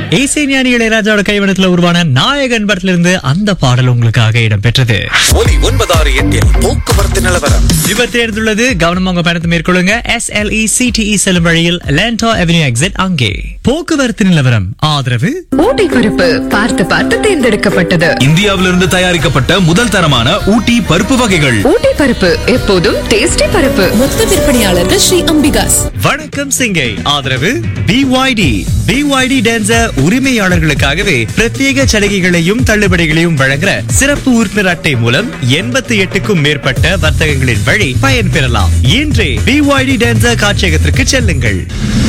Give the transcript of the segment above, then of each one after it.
இசைஞானி இளையராஜாவோட கைவனத்துல உருவான நாயகன் படத்துல இருந்து அந்த பாடல் உங்களுக்காக இடம்பெற்றது ஒலி ஒன்பதாறு எட்டில் போக்குவரத்து நிலவரம் விபத்து எடுத்துள்ளது கவனமாக உங்க பயணத்தை மேற்கொள்ளுங்க எஸ் எல் இ சிடிஇ செல்லும் வழியில் லேண்டோ அவென்யூ எக்ஸிட் அங்கே போக்குவரத்து நிலவரம் ஆதரவு ஊட்டி பருப்பு பார்த்து பார்த்து தேர்ந்தெடுக்கப்பட்டது இந்தியாவிலிருந்து தயாரிக்கப்பட்ட முதல் தரமான ஊட்டி பருப்பு வகைகள் ஊட்டி பருப்பு எப்போதும் டேஸ்டி பருப்பு மொத்த விற்பனையாளர்கள் ஸ்ரீ அம்பிகாஸ் வணக்கம் சிங்கை ஆதரவு பிஒய்டி பிஒய்டி டான்சர் உரிமையாளர்களுக்காகவே பிரத்யேக சலுகைகளையும் தள்ளுபடிகளையும் வழங்குற சிறப்பு உறுப்பினர் அட்டை மூலம் எண்பத்தி எட்டுக்கும் மேற்பட்ட வர்த்தகங்களின் வழி பயன் பெறலாம் இன்றே பிஒய்டி டான்சர் காட்சியகத்திற்கு செல்லுங்கள்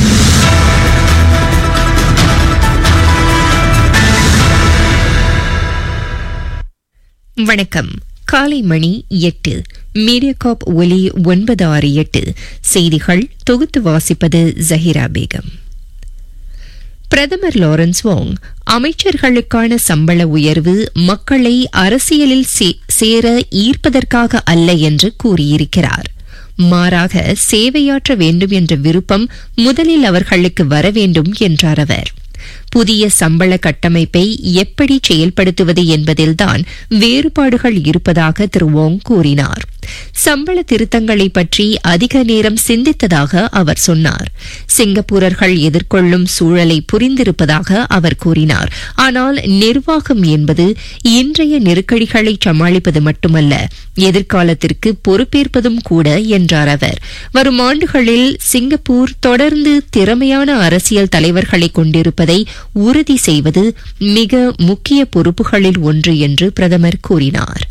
வணக்கம் காலை மணி எட்டு மீடியாகாப் ஒலி ஒன்பது ஆறு எட்டு செய்திகள் தொகுத்து வாசிப்பது ஜஹிரா பேகம் பிரதமர் லாரன்ஸ் வாங் அமைச்சர்களுக்கான சம்பள உயர்வு மக்களை அரசியலில் சே- சேர ஈர்ப்பதற்காக அல்ல என்று கூறியிருக்கிறார் மாறாக சேவையாற்ற வேண்டும் என்ற விருப்பம் முதலில் அவர்களுக்கு வர வேண்டும் என்றார் அவர் புதிய சம்பள கட்டமைப்பை எப்படி செயல்படுத்துவது என்பதில்தான் வேறுபாடுகள் இருப்பதாக திரு வோங் கூறினார் சம்பள திருத்தங்களை பற்றி அதிக நேரம் சிந்தித்ததாக அவர் சொன்னார் சிங்கப்பூரர்கள் எதிர்கொள்ளும் சூழலை புரிந்திருப்பதாக அவர் கூறினார் ஆனால் நிர்வாகம் என்பது இன்றைய நெருக்கடிகளை சமாளிப்பது மட்டுமல்ல எதிர்காலத்திற்கு பொறுப்பேற்பதும் கூட என்றார் அவர் வரும் ஆண்டுகளில் சிங்கப்பூர் தொடர்ந்து திறமையான அரசியல் தலைவர்களை கொண்டிருப்பதை உறுதி செய்வது மிக முக்கிய பொறுப்புகளில் ஒன்று என்று பிரதமர் கூறினார்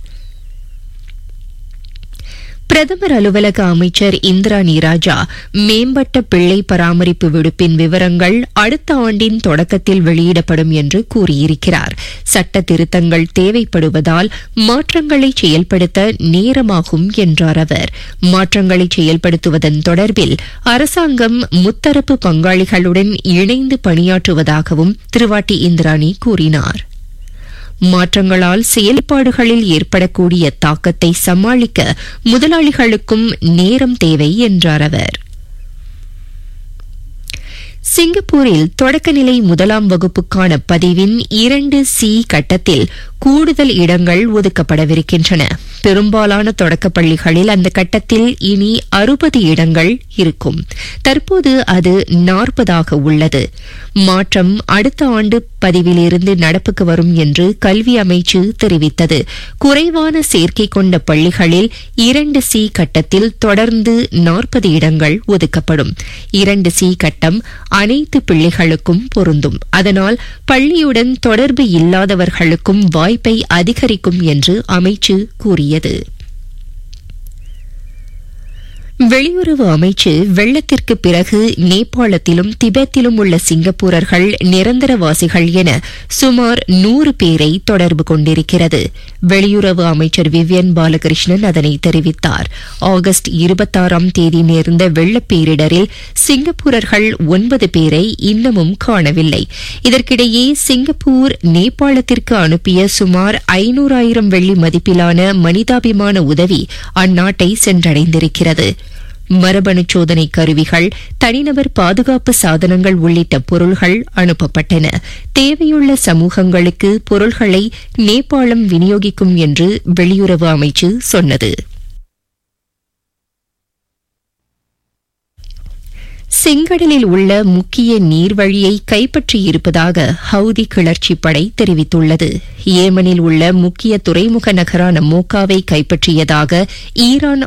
பிரதமர் அலுவலக அமைச்சர் இந்திராணி ராஜா மேம்பட்ட பிள்ளை பராமரிப்பு விடுப்பின் விவரங்கள் அடுத்த ஆண்டின் தொடக்கத்தில் வெளியிடப்படும் என்று கூறியிருக்கிறார் சட்ட திருத்தங்கள் தேவைப்படுவதால் மாற்றங்களை செயல்படுத்த நேரமாகும் என்றார் அவர் மாற்றங்களை செயல்படுத்துவதன் தொடர்பில் அரசாங்கம் முத்தரப்பு பங்காளிகளுடன் இணைந்து பணியாற்றுவதாகவும் திருவாட்டி இந்திராணி கூறினார் மாற்றங்களால் செயல்பாடுகளில் ஏற்படக்கூடிய தாக்கத்தை சமாளிக்க முதலாளிகளுக்கும் நேரம் தேவை என்றார் அவர் சிங்கப்பூரில் தொடக்கநிலை முதலாம் வகுப்புக்கான பதிவின் இரண்டு சி கட்டத்தில் கூடுதல் இடங்கள் ஒதுக்கப்படவிருக்கின்றன பெரும்பாலான தொடக்கப் பள்ளிகளில் அந்த கட்டத்தில் இனி அறுபது இடங்கள் இருக்கும் தற்போது அது நாற்பதாக உள்ளது மாற்றம் அடுத்த ஆண்டு பதிவிலிருந்து நடப்புக்கு வரும் என்று கல்வி அமைச்சு தெரிவித்தது குறைவான சேர்க்கை கொண்ட பள்ளிகளில் இரண்டு சி கட்டத்தில் தொடர்ந்து நாற்பது இடங்கள் ஒதுக்கப்படும் இரண்டு சி கட்டம் அனைத்து பிள்ளைகளுக்கும் பொருந்தும் அதனால் பள்ளியுடன் தொடர்பு இல்லாதவர்களுக்கும் வாய்ப்பை அதிகரிக்கும் என்று அமைச்சு கூறியது வெளியுறவு அமைச்சு வெள்ளத்திற்கு பிறகு நேபாளத்திலும் திபெத்திலும் உள்ள சிங்கப்பூரர்கள் நிரந்தரவாசிகள் என சுமார் நூறு பேரை தொடர்பு கொண்டிருக்கிறது வெளியுறவு அமைச்சர் விவியன் பாலகிருஷ்ணன் அதனை தெரிவித்தார் ஆகஸ்ட் இருபத்தாறாம் தேதி நேர்ந்த வெள்ளப் பேரிடரில் சிங்கப்பூரர்கள் ஒன்பது பேரை இன்னமும் காணவில்லை இதற்கிடையே சிங்கப்பூர் நேபாளத்திற்கு அனுப்பிய சுமார் ஐநூறாயிரம் வெள்ளி மதிப்பிலான மனிதாபிமான உதவி அந்நாட்டை சென்றடைந்திருக்கிறது மரபணு சோதனை கருவிகள் தனிநபர் பாதுகாப்பு சாதனங்கள் உள்ளிட்ட பொருள்கள் அனுப்பப்பட்டன தேவையுள்ள சமூகங்களுக்கு பொருள்களை நேபாளம் விநியோகிக்கும் என்று வெளியுறவு அமைச்சு சொன்னது செங்கடலில் உள்ள முக்கிய நீர்வழியை கைப்பற்றியிருப்பதாக ஹவுதி கிளர்ச்சி படை தெரிவித்துள்ளது ஏமனில் உள்ள முக்கிய துறைமுக நகரான மோக்காவை கைப்பற்றியதாக ஈரான்